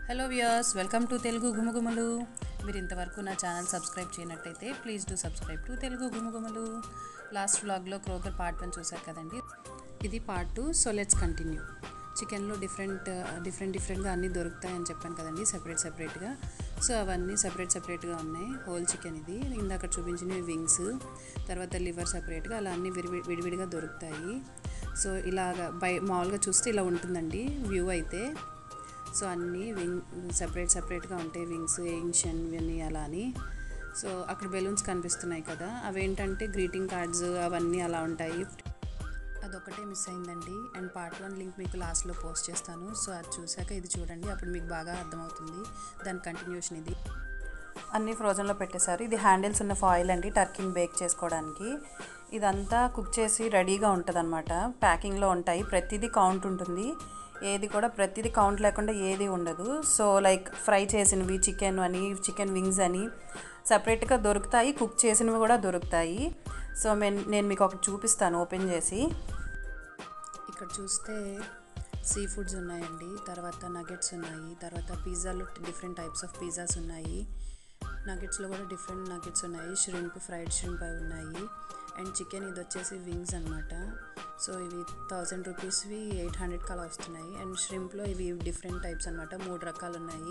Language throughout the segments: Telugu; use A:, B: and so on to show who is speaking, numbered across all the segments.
A: hello viewers welcome to Telugu Gumagumalu మీరు ఇంతవరకు నా ఛానల్ సబ్స్క్రైబ్ చేయనట్టయితే please do subscribe to Telugu Gumagumalu last వ్లాగ్లో క్రోకర్ పార్ట్ వన్ చూసారు కదండి ఇది part two so let's continue చికెన్లో డిఫరెంట్ డిఫరెంట్ డిఫరెంట్గా అన్నీ దొరుకుతాయని చెప్పాను కదండి సెపరేట్ సెపరేట్గా సో అవన్నీ సెపరేట్ సెపరేట్గా ఉన్నాయి హోల్ చికెన్ ఇది ఇందాక చూపించినవి వింగ్స్ తర్వాత లివర్ సెపరేట్గా అలా అన్నీ విడివి విడివిడిగా దొరుకుతాయి సో ఇలాగ బై మామూలుగా చూస్తే ఇలా ఉంటుందండి వ్యూ అయితే సో అన్నీ వింగ్ సపరేట్ సపరేట్గా ఉంటాయి వింగ్స్ ఏంక్షన్ ఇవన్నీ అలా అని సో అక్కడ బెలూన్స్ కనిపిస్తున్నాయి కదా అవేంటంటే గ్రీటింగ్ కార్డ్స్ అవన్నీ అలా ఉంటాయి అదొకటే మిస్ అయిందండి అండ్ పార్ట్ వన్ లింక్ మీకు లాస్ట్లో పోస్ట్ చేస్తాను సో అది చూశాక ఇది చూడండి అప్పుడు మీకు బాగా అర్థమవుతుంది దాని కంటిన్యూషన్ ఇది అన్నీ ఫ్రోజన్లో పెట్టేశారు ఇది హ్యాండిల్స్ ఉన్న ఫాయిల్ అండి టర్కింగ్ బేక్ చేసుకోవడానికి ఇదంతా కుక్ చేసి రెడీగా ఉంటుంది అనమాట ప్యాకింగ్లో ఉంటాయి ప్రతిదీ కౌంట్ ఉంటుంది ఏది కూడా ప్రతిదీ కౌంట్ లేకుండా ఏది ఉండదు సో లైక్ ఫ్రై చేసినవి చికెన్ అని చికెన్ వింగ్స్ అని సపరేట్గా దొరుకుతాయి కుక్ చేసినవి కూడా దొరుకుతాయి సో నేను నేను మీకు ఒకటి చూపిస్తాను ఓపెన్ చేసి ఇక్కడ చూస్తే సీ ఫుడ్స్ ఉన్నాయండి తర్వాత నగెట్స్ ఉన్నాయి తర్వాత పిజ్జాలు డిఫరెంట్ టైప్స్ ఆఫ్ పిజ్జాస్ ఉన్నాయి నగెట్స్లో కూడా డిఫరెంట్ నగెట్స్ ఉన్నాయి ష్రింప్ ఫ్రైడ్ ష్రింప్ అవి ఉన్నాయి అండ్ చికెన్ ఇది వచ్చేసి వింగ్స్ అనమాట సో ఇవి థౌజండ్ రూపీస్వి ఎయిట్ హండ్రెడ్కి అలా వస్తున్నాయి అండ్ ష్రింప్లో ఇవి డిఫరెంట్ టైప్స్ అనమాట మూడు రకాలు ఉన్నాయి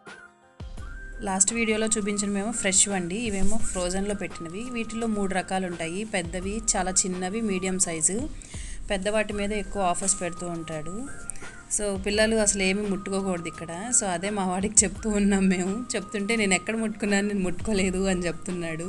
A: లాస్ట్ వీడియోలో చూపించినవేమో ఫ్రెష్ అండి ఇవేమో ఫ్రోజన్లో పెట్టినవి వీటిలో మూడు రకాలు ఉంటాయి పెద్దవి చాలా చిన్నవి మీడియం సైజు పెద్ద వాటి మీద ఎక్కువ ఆఫర్స్ పెడుతూ ఉంటాడు సో పిల్లలు అసలు ఏమీ ముట్టుకోకూడదు ఇక్కడ సో అదే మా వాడికి చెప్తూ ఉన్నాం మేము చెప్తుంటే నేను ఎక్కడ ముట్టుకున్నాను నేను ముట్టుకోలేదు అని చెప్తున్నాడు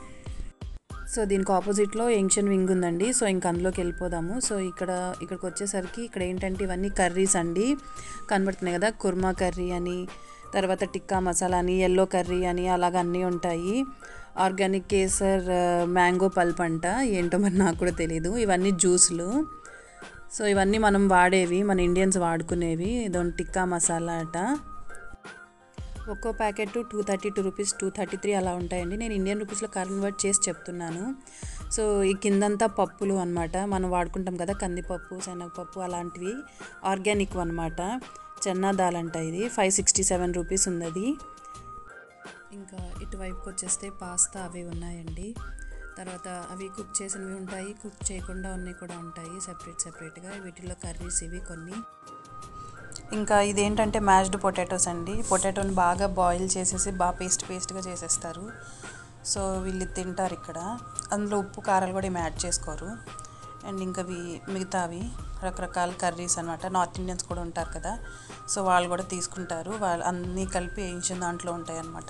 A: సో దీనికి ఆపోజిట్లో యంక్షన్ వింగ్ ఉందండి సో ఇంక అందులోకి వెళ్ళిపోదాము సో ఇక్కడ ఇక్కడికి వచ్చేసరికి ఇక్కడ ఏంటంటే ఇవన్నీ కర్రీస్ అండి కనబడుతున్నాయి కదా కుర్మా కర్రీ అని తర్వాత టిక్కా మసాలా అని ఎల్లో కర్రీ అని అలాగ అన్నీ ఉంటాయి ఆర్గానిక్ కేసర్ మ్యాంగో పల్ప్ అంట ఏంటో మరి నాకు కూడా తెలియదు ఇవన్నీ జ్యూస్లు సో ఇవన్నీ మనం వాడేవి మన ఇండియన్స్ వాడుకునేవి ఇదొక టిక్కా మసాలా అట ఒక్కో packet two thirty two rupees two thirty three అలా ఉంటాయండి నేను ఇండియన్ రూపీస్లో కన్వర్ట్ చేసి చెప్తున్నాను సో ఈ కిందంతా పప్పులు అనమాట మనం వాడుకుంటాం కదా కందిపప్పు శనగపప్పు అలాంటివి ఆర్గానిక్ అనమాట చెన్నా దాల్ అంట ఇది ఫైవ్ సిక్స్టీ సెవెన్ రూపీస్ ఉంది అది ఇంకా ఇటువైపుకి వచ్చేస్తే పాస్తా అవి ఉన్నాయండి తర్వాత అవి కుక్ చేసినవి ఉంటాయి కుక్ చేయకుండా ఉన్నవి కూడా ఉంటాయి సెపరేట్ సెపరేట్గా వీటిలో కర్రీస్ ఇవి కొన్ని ఇంకా ఇదేంటంటే మ్యాష్డ్ పొటాటోస్ అండి పొటాటోని బాగా బాయిల్ చేసేసి బాగా పేస్ట్ పేస్ట్గా చేసేస్తారు సో వీళ్ళు తింటారు ఇక్కడ అందులో ఉప్పు కారాలు కూడా ఏమి యాడ్ చేసుకోరు అండ్ ఇంకా అవి మిగతావి రకరకాల కర్రీస్ అనమాట నార్త్ ఇండియన్స్ కూడా ఉంటారు కదా సో వాళ్ళు కూడా తీసుకుంటారు వాళ్ళు అన్నీ కలిపి వేయించిన దాంట్లో ఉంటాయి అన్నమాట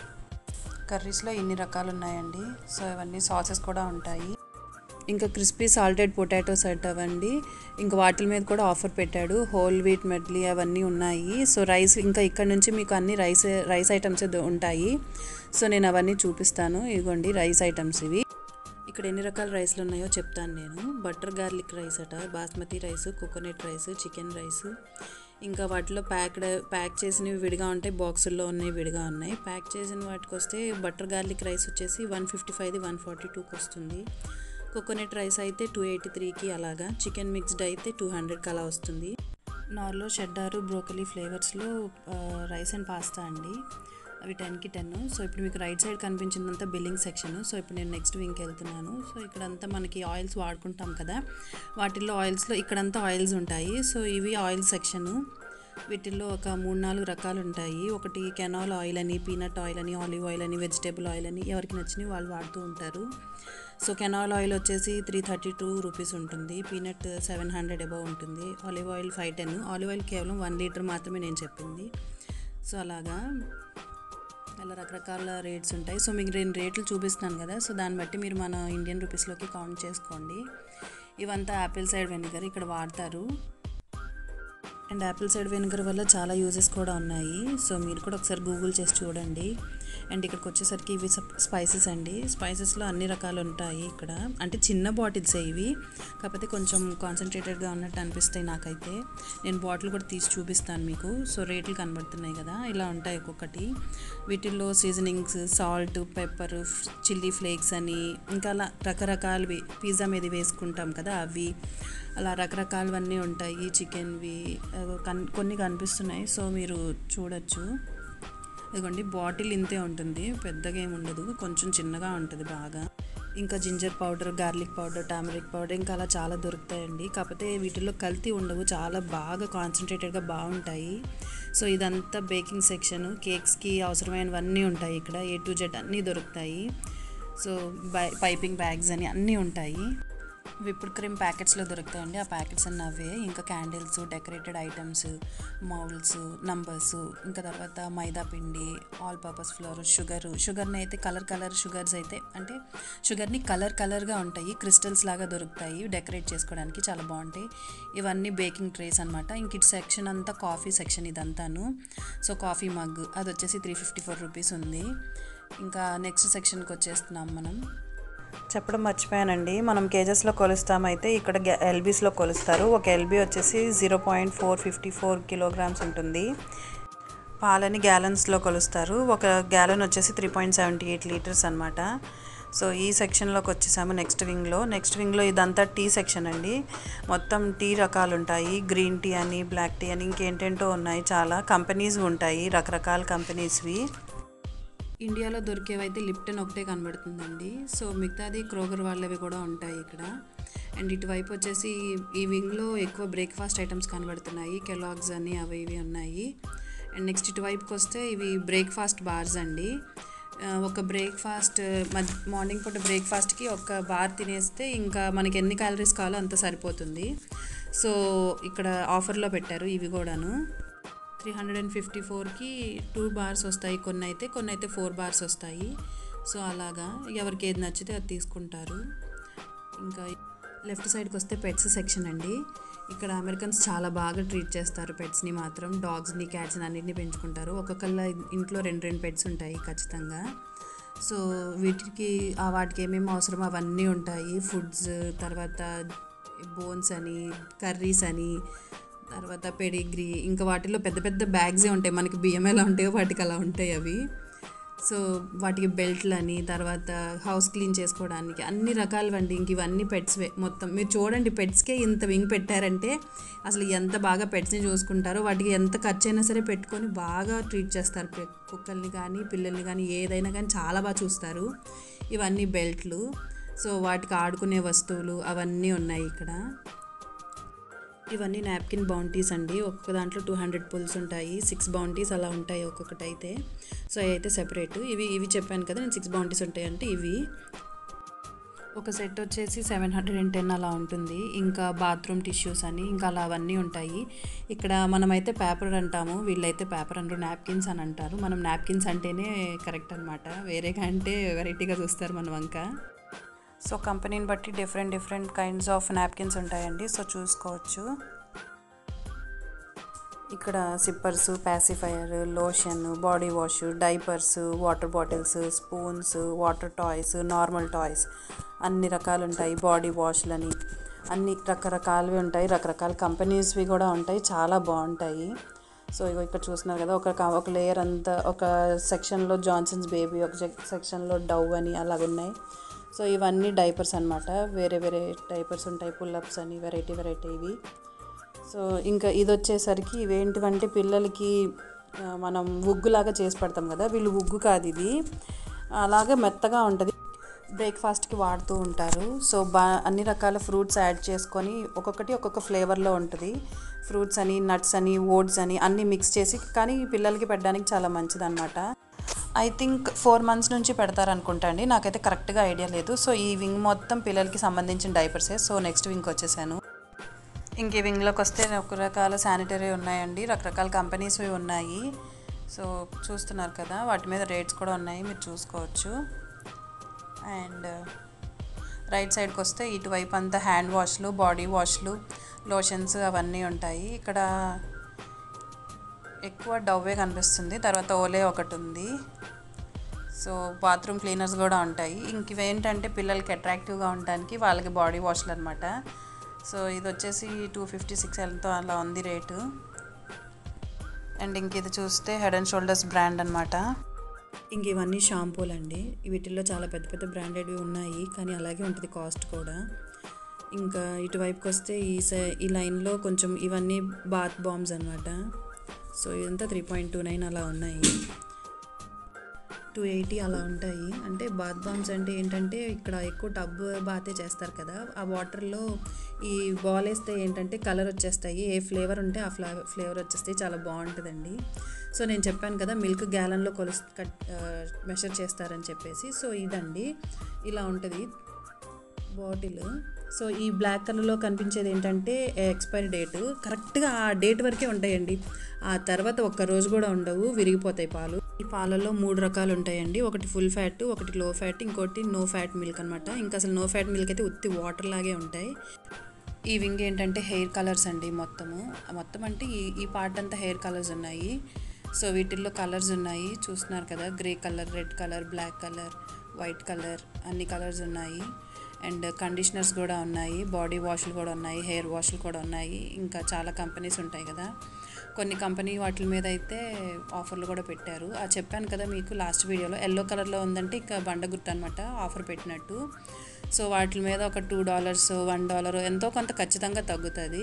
A: కర్రీస్లో ఇన్ని రకాలు ఉన్నాయండి సో ఇవన్నీ సాసెస్ కూడా ఉంటాయి ఇంకా క్రిస్పీ సాల్టెడ్ పొటాటోస్ అవండి ఇంకా వాటి మీద కూడా ఆఫర్ పెట్టాడు హోల్ వీట్ మెడ్లీ అవన్నీ ఉన్నాయి సో రైస్ ఇంకా ఇక్కడ నుంచి మీకు అన్ని రైస్ రైస్ ఐటమ్స్ ఉంటాయి సో నేను అవన్నీ చూపిస్తాను ఇదిగోండి రైస్ ఐటమ్స్ ఇవి ఇక్కడ ఎన్ని రకాల రైస్లు ఉన్నాయో చెప్తాను నేను బటర్ గార్లిక్ రైస్ అట basmati rice coconut rice chicken rice ఇంకా వాటిలో ప్యాక్డ్ ప్యాక్ చేసినవి విడిగా ఉంటాయి బాక్సుల్లో ఉన్నాయి విడిగా ఉన్నాయి ప్యాక్ చేసిన వాటికి వస్తే బటర్ గార్లిక్ రైస్ వచ్చేసి వన్ ఫిఫ్టీ ఫైవ్ది వన్ ఫార్టీ టూకి వస్తుంది కోకోనట్ రైస్ అయితే టూ ఎయిటీ త్రీకి అలాగా చికెన్ మిక్స్డ్ అయితే టూ హండ్రెడ్కి అలా వస్తుంది నార్లో షెడ్డారు బ్రోకలీ ఫ్లేవర్స్లో రైస్ అండ్ పాస్తా అండి అవి టెన్కి టెన్ సో ఇప్పుడు మీకు రైట్ సైడ్ కనిపించిందంతా బిల్లింగ్ సెక్షన్ సో ఇప్పుడు నేను నెక్స్ట్ వింగ్కి వెళ్తున్నాను సో ఇక్కడంతా మనకి ఆయిల్స్ వాడుకుంటాం కదా వాటిల్లో ఆయిల్స్లో ఇక్కడంతా ఆయిల్స్ ఉంటాయి సో ఇవి ఆయిల్ సెక్షను వీటిల్లో ఒక మూడు నాలుగు రకాలు ఉంటాయి ఒకటి కెనాల్ ఆయిల్ అని పీనట్ ఆయిల్ అని ఆలివ్ ఆయిల్ అని వెజిటేబుల్ ఆయిల్ అని ఎవరికి నచ్చినవి వాళ్ళు వాడుతూ ఉంటారు సో కెనాల్ ఆయిల్ వచ్చేసి త్రీ థర్టీ టూ రూపీస్ ఉంటుంది పీనట్ సెవెన్ హండ్రెడ్ అబవ్ ఉంటుంది olive oil five ten olive oil కేవలం వన్ లీటర్ మాత్రమే నేను చెప్పింది సో అలాగా అలా రకరకాల రేట్స్ ఉంటాయి సో మీకు రెండు రేట్లు చూపిస్తున్నాను కదా సో దాన్ని బట్టి మీరు మన ఇండియన్ రూపీస్లోకి కౌంట్ చేసుకోండి ఇవంతా యాపిల్ సైడ్ వెనిగర్ ఇక్కడ వాడతారు అండ్ యాపిల్ సైడ్ వెనిగర్ వల్ల చాలా యూజెస్ కూడా ఉన్నాయి సో మీరు కూడా ఒకసారి గూగుల్ చేసి చూడండి అండ్ ఇక్కడికి వచ్చేసరికి ఇవి స్పైసెస్ అండి స్పైసెస్లో అన్ని రకాలు ఉంటాయి ఇక్కడ అంటే చిన్న బాటిల్సే ఇవి కాకపోతే కొంచెం కాన్సన్ట్రేటెడ్గా ఉన్నట్టు అనిపిస్తాయి నాకైతే నేను బాటిల్ కూడా తీసి చూపిస్తాను మీకు సో రేట్లు కనబడుతున్నాయి కదా ఇలా ఉంటాయి ఒక్కొక్కటి వీటిల్లో seasonings salt pepper chilli flakes అని ఇంకా అలా రకరకాలవి పిజ్జా మీద వేసుకుంటాం కదా అవి అలా రకరకాలవన్నీ ఉంటాయి చికెన్వి కన్ కొన్ని కనిపిస్తున్నాయి సో మీరు చూడొచ్చు ఇదిగోండి బాటిల్ ఇంతే ఉంటుంది పెద్దగా ఏమి ఉండదు కొంచెం చిన్నగా ఉంటుంది బాగా ఇంకా ginger powder garlic powder turmeric powder ఇంకా అలా చాలా దొరుకుతాయండి కాకపోతే వీటిల్లో కల్తీ ఉండవు చాలా బాగా కాన్సన్ట్రేటెడ్గా బాగుంటాయి సో ఇదంతా బేకింగ్ సెక్షన్ కేక్స్కి అవసరమైనవన్నీ ఉంటాయి ఇక్కడ ఏ టు జెడ్ అన్నీ దొరుకుతాయి సో బై పైపింగ్ బ్యాగ్స్ అని అన్నీ ఉంటాయి విప్పుడు క్రీమ్ ప్యాకెట్స్లో దొరుకుతాయండి ఆ ప్యాకెట్స్ అన్నీ అవే ఇంకా candles decorated items moulds numbers ఇంకా తర్వాత మైదా పిండి ఆల్ పర్పస్ ఫ్లోర్ షుగర్ షుగర్ని అయితే కలర్ కలర్ షుగర్స్ అయితే అంటే షుగర్ని కలర్ కలర్గా ఉంటాయి క్రిస్టల్స్ లాగా దొరుకుతాయి డెకరేట్ చేసుకోవడానికి చాలా బాగుంటాయి ఇవన్నీ బేకింగ్ ట్రేస్ అనమాట ఇంక ఇటు సెక్షన్ అంతా కాఫీ సెక్షన్ ఇదంతాను సో కాఫీ మగ్ అది వచ్చేసి త్రీ ఫిఫ్టీ ఫోర్ రూపీస్ ఉంది ఇంకా నెక్స్ట్ సెక్షన్కి వచ్చేస్తున్నాం మనం చెప్పడం మర్చిపోయానండి మనం కేజెస్లో కొలుస్తామైతే ఇక్కడ ఎల్బీస్లో కొలుస్తారు ఒక ఎల్బీ వచ్చేసి zero point four fifty four kilograms ఉంటుంది పాలని గ్యాలన్స్లో కొలుస్తారు ఒక గ్యాలన్ వచ్చేసి three point seventy eight litres అనమాట సో ఈ సెక్షన్లోకి వచ్చేసాము నెక్స్ట్ వింగ్లో నెక్స్ట్ వింగ్లో ఇదంతా టీ సెక్షన్ అండి మొత్తం టీ రకాలు ఉంటాయి గ్రీన్ టీ అని బ్లాక్ టీ అని ఇంకేంటేంటో ఉన్నాయి చాలా కంపెనీస్ ఉంటాయి రకరకాల కంపెనీస్వి ఇండియాలో దొరికేవైతే లిప్టన్ ఒకటే కనబడుతుందండి సో మిగతాది క్రోగర్ వాళ్ళవి కూడా ఉంటాయి ఇక్కడ అండ్ ఇటువైపు వచ్చేసి ఈ వింగ్లో ఎక్కువ బ్రేక్ఫాస్ట్ ఐటమ్స్ కనబడుతున్నాయి కెలాగ్స్ అని అవి ఇవి ఉన్నాయి అండ్ నెక్స్ట్ ఇటువైపుకి వస్తే ఇవి బ్రేక్ఫాస్ట్ బార్స్ అండి ఆ, ఒక బ్రేక్ఫాస్ట్ మధ్య మార్నింగ్ పూట బ్రేక్ఫాస్ట్కి ఒక బార్ తినేస్తే ఇంకా మనకి ఎన్ని క్యాలరీస్ కావాలో అంత సరిపోతుంది సో ఇక్కడ ఆఫర్లో పెట్టారు ఇవి కూడాను త్రీ హండ్రెడ్ అండ్ ఫిఫ్టీ ఫోర్కి టూ బార్స్ వస్తాయి కొన్ని అయితే కొన్ని అయితే ఫోర్ బార్స్ వస్తాయి సో అలాగా ఎవరికి ఏది నచ్చితే అది తీసుకుంటారు ఇంకా లెఫ్ట్ సైడ్కి వస్తే పెట్స్ సెక్షన్ అండి ఇక్కడ అమెరికన్స్ చాలా బాగా ట్రీట్ చేస్తారు పెట్స్ని మాత్రం డాగ్స్ని క్యాట్స్ని అన్నింటినీ పెంచుకుంటారు ఒక్కొక్కళ్ళ ఇంట్లో రెండు రెండు పెట్స్ ఉంటాయి ఖచ్చితంగా సో వీటికి ఆ వాటికి ఏమేమి అవసరమో అవన్నీ ఉంటాయి ఫుడ్స్ తర్వాత బోన్స్ అని కర్రీస్ అని తర్వాత పెడిగ్రీ ఇంకా వాటిలో పెద్ద పెద్ద బ్యాగ్సే ఉంటాయి మనకి బియ్యం ఎలా ఉంటాయో వాటికి అలా ఉంటాయి అవి సో వాటికి బెల్ట్లు అని తర్వాత హౌస్ క్లీన్ చేసుకోవడానికి అన్ని రకాలవండి ఇంక ఇవన్నీ పెట్స్వే మొత్తం మీరు చూడండి పెట్స్కే ఇంత వింగ్ పెట్టారంటే అసలు ఎంత బాగా పెట్స్ని చూసుకుంటారో వాటికి ఎంత ఖర్చు అయినా సరే పెట్టుకొని బాగా ట్రీట్ చేస్తారు పె- కుక్కల్ని కానీ పిల్లల్ని కానీ ఏదైనా కానీ చాలా బాగా చూస్తారు ఇవన్నీ బెల్ట్లు సో వాటికి ఆడుకునే వస్తువులు అవన్నీ ఉన్నాయి ఇక్కడ ఇవన్నీ నాప్కిన్ బౌంటీస్ అండి ఒక్కొక్క దాంట్లో టూ హండ్రెడ్ పుల్స్ ఉంటాయి సిక్స్ బౌంటీస్ అలా ఉంటాయి ఒక్కొక్కటి అయితే సో అవి అయితే సెపరేట్ ఇవి ఇవి చెప్పాను కదా నేను సిక్స్ బౌంటీస్ ఉంటాయి అంటే ఇవి ఒక సెట్ వచ్చేసి సెవెన్ హండ్రెడ్ అండ్ టెన్ అలా ఉంటుంది ఇంకా బాత్రూమ్ టిష్యూస్ అని ఇంకా అలా అవన్నీ ఉంటాయి ఇక్కడ మనమైతే పేపర్ అంటాము వీళ్ళైతే పేపర్ అంటారు నాప్కిన్స్ అని అంటారు మనం నాప్కిన్స్ అంటేనే కరెక్ట్ అనమాట వేరే కంటే వెరైటీగా చూస్తారు మన వంక సో కంపెనీని బట్టి different different kinds of napkins ఉంటాయండి సో చూసుకోవచ్చు ఇక్కడ sippers pacifier lotion body wash diapers water bottles spoons water toys normal toys అన్ని రకాలు ఉంటాయి బాడీ వాష్లని అన్ని రకరకాలవి ఉంటాయి రకరకాల కంపెనీస్వి కూడా ఉంటాయి చాలా బాగుంటాయి సో ఇగో ఇక్కడ చూస్తున్నారు కదా ఒక క- ఒక లేయర్ అంతా ఒక సెక్షన్లో జాన్సన్స్ బేబీ ఒక సెక్షన్లో డవ్ అని అలాగ ఉన్నాయి సో ఇవన్నీ డైపర్స్ అన్నమాట వేరే వేరే డైపర్స్ ఉంటాయి పుల్లప్స్ అని వెరైటీ వెరైటీ ఇవి సో ఇంకా ఇది వచ్చేసరికి ఇవేంటివంటే పిల్లలకి ఆ, మనం ఉగ్గులాగా చేసి పెడతాం కదా వీళ్ళు ఉగ్గు కాదు ఇది అలాగే మెత్తగా ఉంటుంది బ్రేక్ఫాస్ట్కి వాడుతూ ఉంటారు సో బా అన్ని రకాల ఫ్రూట్స్ యాడ్ చేసుకొని ఒక్కొక్కటి ఒక్కొక్క ఫ్లేవర్లో ఉంటుంది ఫ్రూట్స్ అని నట్స్ అని ఓట్స్ అని అన్నీ మిక్స్ చేసి కానీ పిల్లలకి పెట్టడానికి చాలా మంచిదన్నమాట ఐ థింక్ ఫోర్ మంత్స్ నుంచి పెడతారు అనుకుంటా అండి నాకైతే కరెక్ట్గా ఐడియా లేదు సో ఈ వింగ్ మొత్తం పిల్లలకి సంబంధించిన డైపర్సే సో నెక్స్ట్ వింగ్కి వచ్చేసాను ఇంక ఈ వింగ్లోకి వస్తే రకరకాల శానిటరీ ఉన్నాయండి రకరకాల కంపెనీస్వి ఉన్నాయి సో చూస్తున్నారు కదా వాటి మీద రేట్స్ కూడా ఉన్నాయి మీరు చూసుకోవచ్చు అండ్ రైట్ సైడ్కి వస్తే ఇటువైపు అంతా హ్యాండ్ వాష్లు బాడీ వాష్లు లోషన్స్ అవన్నీ ఉంటాయి ఇక్కడ ఎక్కువ డవ్వే కనిపిస్తుంది తర్వాత ఓలే ఒకటి ఉంది సో బాత్రూమ్ క్లీనర్స్ కూడా ఉంటాయి ఇంక ఇవేంటంటే పిల్లలకి అట్రాక్టివ్గా ఉండడానికి వాళ్ళకి బాడీ వాష్లు అనమాట సో ఇది వచ్చేసి టూ ఫిఫ్టీ సిక్స్ ఎంతో అలా ఉంది రేటు అండ్ ఇంక ఇది చూస్తే హెడ్ అండ్ షోల్డర్స్ బ్రాండ్ అనమాట ఇంక ఇవన్నీ షాంపూలు అండి వీటిల్లో చాలా పెద్ద పెద్ద బ్రాండెడ్వి ఉన్నాయి కానీ అలాగే ఉంటుంది కాస్ట్ కూడా ఇంకా ఇటువైపుకి వస్తే ఈ సై ఈ లైన్లో కొంచెం ఇవన్నీ బాత్ బాంబ్స్ అనమాట సో ఇదంతా త్రీ పాయింట్ టూ నైన్ అలా ఉన్నాయి టూ ఎయిటీ అలా ఉంటాయి అంటే బాత్ బాంబ్స్ అంటే ఏంటంటే ఇక్కడ ఎక్కువ టబ్ బాతే చేస్తారు కదా ఆ వాటర్లో ఈ బాల్ వేస్తే ఏంటంటే కలర్ వచ్చేస్తాయి ఏ ఫ్లేవర్ ఉంటే ఆ ఫ్లా ఫ్లేవర్ వచ్చేస్తాయి చాలా బాగుంటుందండి సో నేను చెప్పాను కదా మిల్క్ గ్యాలన్లో కొలుస్ కట్ మెషర్ చేస్తారని చెప్పేసి సో ఇదండి ఇలా ఉంటుంది బాటిల్ సో ఈ బ్లాక్ కలర్లో కనిపించేది ఏంటంటే ఎక్స్పైరీ డేట్ కరెక్ట్గా ఆ డేట్ వరకే ఉంటాయండి ఆ తర్వాత ఒక్క రోజు కూడా ఉండవు విరిగిపోతాయి పాలు ఈ పాలలో మూడు రకాలు ఉంటాయండి ఒకటి ఫుల్ ఫ్యాట్ ఒకటి లో ఫ్యాట్ ఇంకోటి నో ఫ్యాట్ మిల్క్ అనమాట ఇంకా అసలు నో ఫ్యాట్ మిల్క్ అయితే ఉత్తి వాటర్ లాగే ఉంటాయి ఈ వింగ్ ఏంటంటే హెయిర్ కలర్స్ అండి మొత్తము మొత్తం అంటే ఈ ఈ పార్ట్ అంతా హెయిర్ కలర్స్ ఉన్నాయి సో వీటిల్లో కలర్స్ ఉన్నాయి చూస్తున్నారు కదా grey colour red colour black colour white colour అన్ని కలర్స్ ఉన్నాయి అండ్ కండిషనర్స్ కూడా ఉన్నాయి బాడీ వాష్లు కూడా ఉన్నాయి హెయిర్ వాష్లు కూడా ఉన్నాయి ఇంకా చాలా కంపెనీస్ ఉంటాయి కదా కొన్ని కంపెనీ వాటి మీద అయితే ఆఫర్లు కూడా పెట్టారు ఆ చెప్పాను కదా మీకు లాస్ట్ వీడియోలో ఎల్లో కలర్లో ఉందంటే ఇంకా బండ గుర్తు అనమాట ఆఫర్ పెట్టినట్టు సో వాటి మీద ఒక టూ డాలర్స్ వన్ డాలర్ ఎంతో కొంత ఖచ్చితంగా తగ్గుతుంది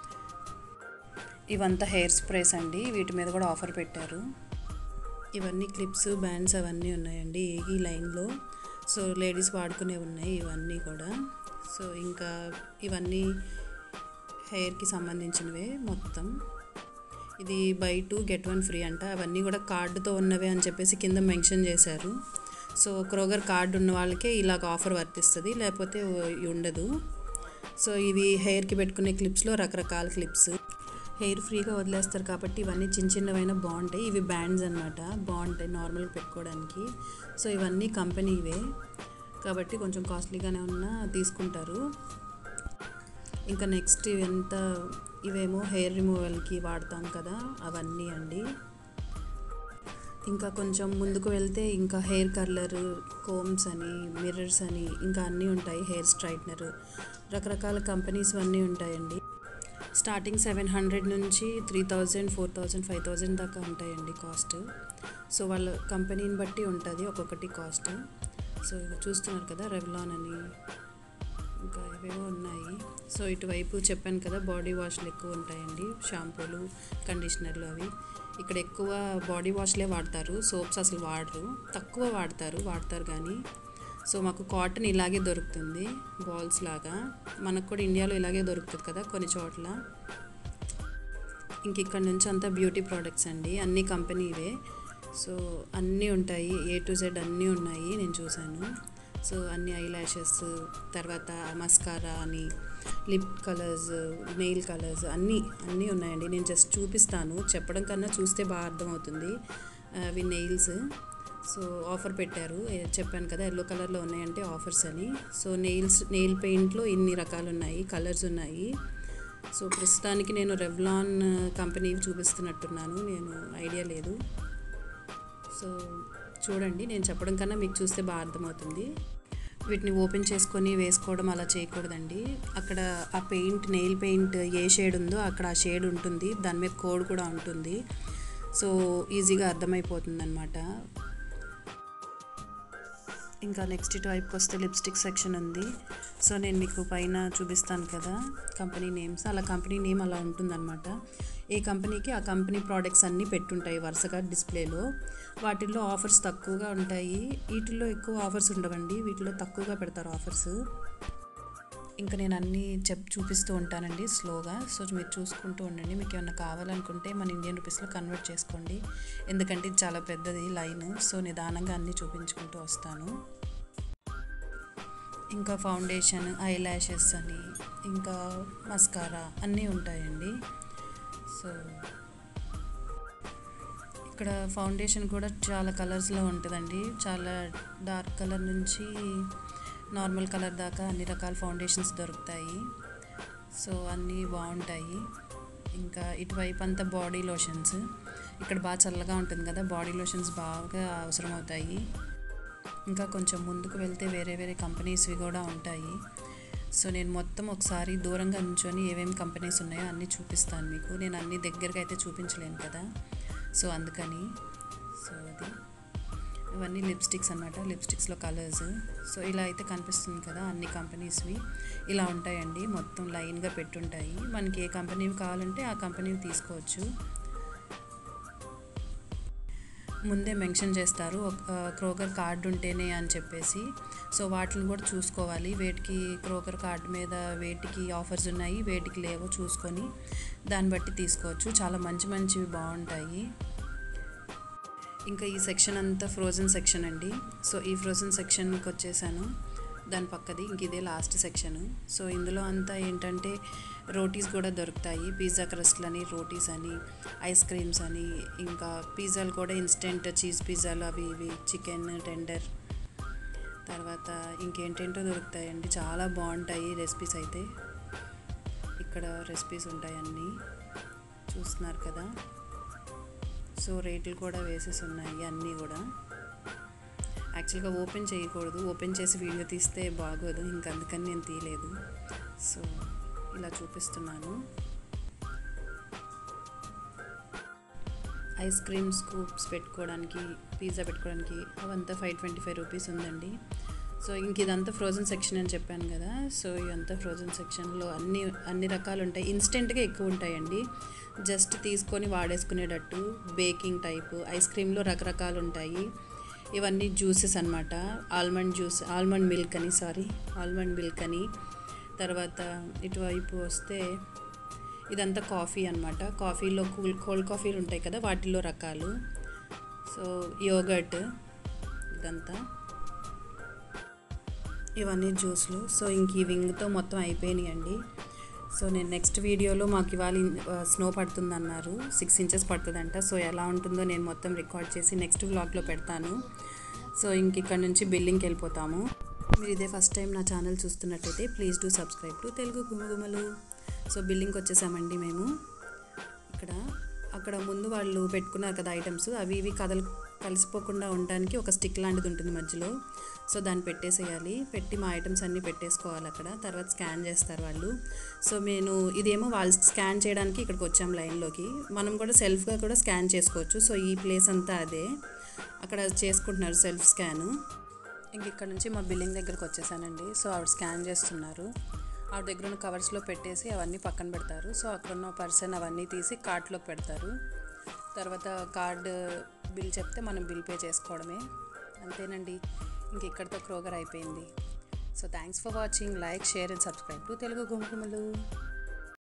A: ఇవంతా హెయిర్ స్ప్రేస్ అండి వీటి మీద కూడా ఆఫర్ పెట్టారు ఇవన్నీ క్లిప్స్ బ్యాండ్స్ అవన్నీ ఉన్నాయండి ఈ లైన్లో సో లేడీస్ వాడుకునే ఉన్నాయి ఇవన్నీ కూడా సో ఇంకా ఇవన్నీ హెయిర్కి సంబంధించినవే మొత్తం ఇది buy two get one free అంట అవన్నీ కూడా కార్డుతో ఉన్నవే అని చెప్పేసి కింద మెన్షన్ చేశారు సో క్రోగర్ కార్డు ఉన్న వాళ్ళకే ఇలాగ ఆఫర్ వర్తిస్తుంది లేకపోతే ఉండదు సో ఇవి హెయిర్కి పెట్టుకునే క్లిప్స్లో రకరకాల క్లిప్స్ హెయిర్ ఫ్రీగా వదిలేస్తారు కాబట్టి ఇవన్నీ చిన్న చిన్నవైనా బాగుంటాయి ఇవి బ్యాండ్స్ అనమాట బాగుంటాయి నార్మల్గా పెట్టుకోవడానికి సో ఇవన్నీ కంపెనీవే కాబట్టి కొంచెం కాస్ట్లీగానే ఉన్నా తీసుకుంటారు ఇంకా నెక్స్ట్ ఇవంతా ఇవేమో హెయిర్ రిమూవల్కి వాడతాం కదా అవన్నీ అండి ఇంకా కొంచెం ముందుకు వెళ్తే ఇంకా హెయిర్ కలర్ కోమ్స్ అని మిర్రర్స్ అని ఇంకా అన్నీ ఉంటాయి హెయిర్ స్ట్రైట్నర్ రకరకాల కంపెనీస్ అన్నీ ఉంటాయండి స్టార్టింగ్ సెవెన్ హండ్రెడ్ నుంచి three thousand four thousand five thousand దాకా ఉంటాయండి కాస్ట్ సో వాళ్ళ కంపెనీని బట్టి ఉంటుంది ఒక్కొక్కటి కాస్ట్ సో ఇవి చూస్తున్నారు కదా రెవ్లాన్ అని ఇంకా ఇవేవో ఉన్నాయి సో ఇటువైపు చెప్పాను కదా బాడీ వాష్లు ఎక్కువ ఉంటాయండి షాంపూలు కండిషనర్లు అవి ఇక్కడ ఎక్కువ బాడీ వాష్లే వాడతారు సోప్స్ అసలు వాడరు తక్కువ వాడతారు వాడతారు కానీ సో మాకు కాటన్ ఇలాగే దొరుకుతుంది బాల్స్ లాగా మనకు కూడా ఇండియాలో ఇలాగే దొరుకుతుంది కదా కొన్ని చోట్ల ఇంక ఇక్కడ నుంచి అంతా బ్యూటీ ప్రోడక్ట్స్ అండి అన్ని కంపెనీవే సో అన్నీ ఉంటాయి ఏ టు జెడ్ అన్నీ ఉన్నాయి నేను చూశాను సో అన్ని ఐ ల్యాషెస్ తర్వాత మస్కారా అని లిప్ కలర్స్ నెయిల్ కలర్స్ అన్నీ అన్నీ ఉన్నాయండి నేను జస్ట్ చూపిస్తాను చెప్పడం కన్నా చూస్తే బాగా అర్థమవుతుంది అవి నెయిల్స్ సో ఆఫర్ పెట్టారు ఏ- చెప్పాను కదా ఎల్లో కలర్లో ఉన్నాయంటే ఆఫర్స్ అని సో నెయిల్స్ నెయిల్ పెయింట్లో ఇన్ని రకాలు ఉన్నాయి కలర్స్ ఉన్నాయి సో ప్రస్తుతానికి నేను రెవ్లాన్ కంపెనీ చూపిస్తున్నట్టున్నాను నేను ఐడియా లేదు సో చూడండి నేను చెప్పడం కన్నా మీకు చూస్తే బాగా అర్థమవుతుంది వీటిని ఓపెన్ చేసుకొని వేసుకోవడం అలా చేయకూడదండి అక్కడ ఆ పెయింట్ నెయిల్ పెయింట్ ఏ షేడ్ ఉందో అక్కడ ఆ షేడ్ ఉంటుంది దాని మీద కోడ్ కూడా ఉంటుంది సో ఈజీగా అర్థమైపోతుంది అనమాట ఇంకా నెక్స్ట్ ఇటు వైపుకి వస్తే లిప్స్టిక్ సెక్షన్ ఉంది సో నేను మీకు పైన చూపిస్తాను కదా కంపెనీ నేమ్స్ అలా కంపెనీ నేమ్ అలా ఉంటుందన్నమాట ఏ కంపెనీకి ఆ కంపెనీ ప్రోడక్ట్స్ అన్నీ పెట్టుంటాయి వరుసగా డిస్ప్లేలో వాటిల్లో ఆఫర్స్ తక్కువగా ఉంటాయి వీటిల్లో ఎక్కువ ఆఫర్స్ ఉండవండి వీటిలో తక్కువగా పెడతారు ఆఫర్స్ ఇంకా నేను అన్నీ చెప్ చూపిస్తూ ఉంటానండి స్లోగా సో మీరు చూసుకుంటూ ఉండండి మీకు ఏమైనా కావాలనుకుంటే మన ఇండియన్ రూపీస్లో కన్వర్ట్ చేసుకోండి ఎందుకంటే ఇది చాలా పెద్దది లైన్ సో నిదానంగా అన్నీ చూపించుకుంటూ వస్తాను ఇంకా ఫౌండేషన్ ఐ ల్యాషెస్ అని ఇంకా మస్కారా అన్నీ ఉంటాయండి సో ఇక్కడ ఫౌండేషన్ కూడా చాలా కలర్స్లో ఉంటుందండి చాలా డార్క్ కలర్ నుంచి నార్మల్ కలర్ దాకా అన్ని రకాల ఫౌండేషన్స్ దొరుకుతాయి సో అన్నీ బాగుంటాయి ఇంకా ఇటువైపు అంతా బాడీ లోషన్స్ ఇక్కడ బాగా చల్లగా ఉంటుంది కదా బాడీ లోషన్స్ బాగా అవసరం అవుతాయి ఇంకా కొంచెం ముందుకు వెళ్తే వేరే వేరే కంపెనీస్వి కూడా ఉంటాయి సో నేను మొత్తం ఒకసారి దూరంగా నుంచొని ఏమేమి కంపెనీస్ ఉన్నాయో అన్నీ చూపిస్తాను మీకు నేను అన్ని దగ్గరగా అయితే చూపించలేను కదా సో అందుకని సో అది ఇవన్నీ లిప్స్టిక్స్ అనమాట లిప్స్టిక్స్లో కలర్స్ సో ఇలా అయితే కనిపిస్తుంది కదా అన్ని కంపెనీస్వి ఇలా ఉంటాయండి మొత్తం లైన్గా పెట్టుంటాయి మనకి ఏ కంపెనీవి కావాలంటే ఆ కంపెనీవి తీసుకోవచ్చు ముందే మెన్షన్ చేస్తారు ఒక క్రోకర్ కార్డు ఉంటేనే అని చెప్పేసి సో వాటిని కూడా చూసుకోవాలి వేటికి క్రోకర్ కార్డు మీద వేటికి ఆఫర్స్ ఉన్నాయి వేటికి లేవో చూసుకొని దాన్ని బట్టి తీసుకోవచ్చు చాలా మంచి మంచివి బాగుంటాయి ఇంకా ఈ సెక్షన్ అంతా ఫ్రోజన్ సెక్షన్ అండి సో ఈ ఫ్రోజన్ సెక్షన్కి వచ్చేసాను దాని పక్కది ఇంక ఇదే లాస్ట్ సెక్షన్ సో ఇందులో అంతా ఏంటంటే రోటీస్ కూడా దొరుకుతాయి పిజ్జా క్రస్ట్లు అని రోటీస్ అని ఐస్ క్రీమ్స్ అని ఇంకా పిజ్జాలు కూడా ఇన్స్టెంట్ చీజ్ పిజ్జాలు అవి ఇవి చికెన్ టెండర్ తర్వాత ఇంకేంటేంటో దొరుకుతాయండి చాలా బాగుంటాయి రెసిపీస్ అయితే ఇక్కడ రెసిపీస్ ఉంటాయి అన్నీ చూస్తున్నారు కదా సో రేట్లు కూడా వేసేసి ఉన్నాయి అన్నీ కూడా యాక్చువల్గా ఓపెన్ చేయకూడదు ఓపెన్ చేసి వీడియో తీస్తే బాగోదు ఇంక అందుకని నేను తీయలేదు సో ఇలా చూపిస్తున్నాను ఐస్ క్రీమ్ స్కూప్స్ పెట్టుకోవడానికి పిజ్జా పెట్టుకోవడానికి అవంతా ఫైవ్ ట్వంటీ ఫైవ్ రూపీస్ ఉందండి సో ఇంక ఇదంతా ఫ్రోజన్ సెక్షన్ అని చెప్పాను కదా సో ఇదంతా ఫ్రోజన్ సెక్షన్లో అన్ని అన్ని రకాలు ఉంటాయి ఇన్స్టెంట్గా ఎక్కువ ఉంటాయండి జస్ట్ తీసుకొని వాడేసుకునేటట్టు బేకింగ్ టైప్ ఐస్ క్రీమ్లో రకరకాలు ఉంటాయి ఇవన్నీ జ్యూసెస్ అనమాట ఆల్మండ్ జ్యూస్ ఆల్మండ్ మిల్క్ అని సారీ ఆల్మండ్ మిల్క్ అని తర్వాత ఇటువైపు వస్తే ఇదంతా కాఫీ అనమాట కాఫీలో కూల్ కోల్డ్ కాఫీలు ఉంటాయి కదా వాటిల్లో రకాలు సో యోగర్ట్ ఇదంతా ఇవన్నీ జ్యూస్లు సో ఇంక ఈ వింగ్తో మొత్తం అయిపోయినాయండి సో నేను నెక్స్ట్ వీడియోలో మాకు ఇవాళ స్నో పడుతుందన్నారు సిక్స్ ఇంచెస్ పడుతుందంట సో ఎలా ఉంటుందో నేను మొత్తం రికార్డ్ చేసి నెక్స్ట్ వ్లాగ్లో పెడతాను సో ఇంక ఇక్కడ నుంచి బిల్లింగ్కి వెళ్ళిపోతాము మీరు ఇదే ఫస్ట్ టైం నా ఛానల్ చూస్తున్నట్టయితే please do subscribe to Telugu Gumagumalu so బిల్లింగ్కి వచ్చేసామండి మేము ఇక్కడ అక్కడ ముందు వాళ్ళు పెట్టుకున్నారు కదా ఐటమ్స్ అవి ఇవి కదలు కలిసిపోకుండా ఉండడానికి ఒక స్టిక్ లాంటిది ఉంటుంది మధ్యలో సో దాన్ని పెట్టేసేయాలి పెట్టి మా ఐటమ్స్ అన్నీ పెట్టేసుకోవాలి అక్కడ తర్వాత స్కాన్ చేస్తారు వాళ్ళు సో నేను ఇదేమో వాళ్ళు స్కాన్ చేయడానికి ఇక్కడికి వచ్చాం లైన్లోకి మనం కూడా సెల్ఫ్గా కూడా స్కాన్ చేసుకోవచ్చు సో ఈ ప్లేస్ అంతా అదే అక్కడ చేసుకుంటున్నారు సెల్ఫ్ స్కాన్ ఇంక ఇక్కడ నుంచి మా బిల్లింగ్ దగ్గరకు వచ్చేసానండి సో ఆవిడ స్కాన్ చేస్తున్నారు ఆవిడ దగ్గర ఉన్న కవర్స్లో పెట్టేసి అవన్నీ పక్కన పెడతారు సో అక్కడ ఉన్న పర్సన్ అవన్నీ తీసి కార్ట్లోకి పెడతారు తర్వాత కార్డ్ బిల్ చెప్తే మనం బిల్ పే చేసుకోవడమే అంతేనండి ఇంక ఇక్కడితో క్రోగర్ అయిపోయింది so thanks for watching like share and subscribe to Telugu గుమగుమలు